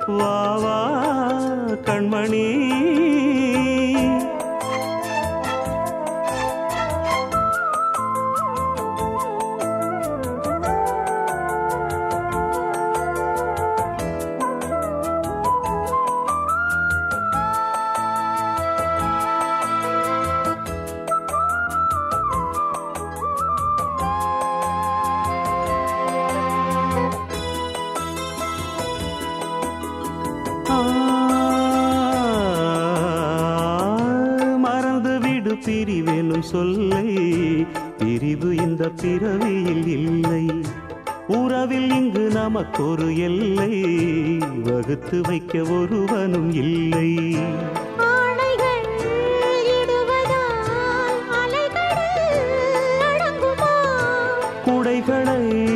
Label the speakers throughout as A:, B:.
A: வா வா கண்மணி ஆ, மறந்து விடு பிரிவெனும் சொல்லை பிரிவு இந்த பிறவியில் இல்லை உறவில் இங்கு நமக்கொரு எல்லை வகுத்து வைக்க ஒருவனும் இல்லை
B: ஆணைகள் இடுவதால் அலைகடல் அடங்குமா
A: குடைகளை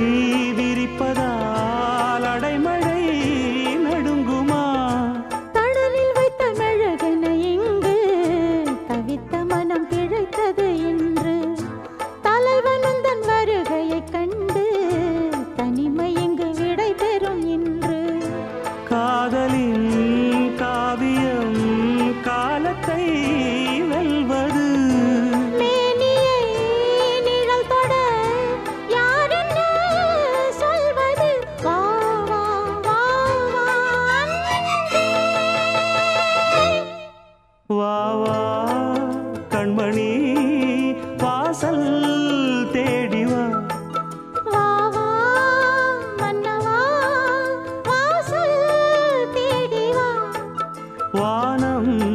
A: விரிப்பதால் அடைமழை நடுங்குமா
B: கடலில் வைத்த மெழுகென இங்கு தவித்த மனம் பிழைத்தது இன்று தலைவன் தன் வருகையைக் கண்டு தனிமை இங்கு விடை பெறும் இன்று
A: காதலின் காவியம் காலத்தை வெல்வது
B: மேனியை நிழல் தொட யாரென்று சொல்வது வா வா வா வா அன்பே.
A: வா வா கண்மணி வாசல் தேடி வா
B: வா வா மன்னவா வாசல் தேடி வா
A: வானம்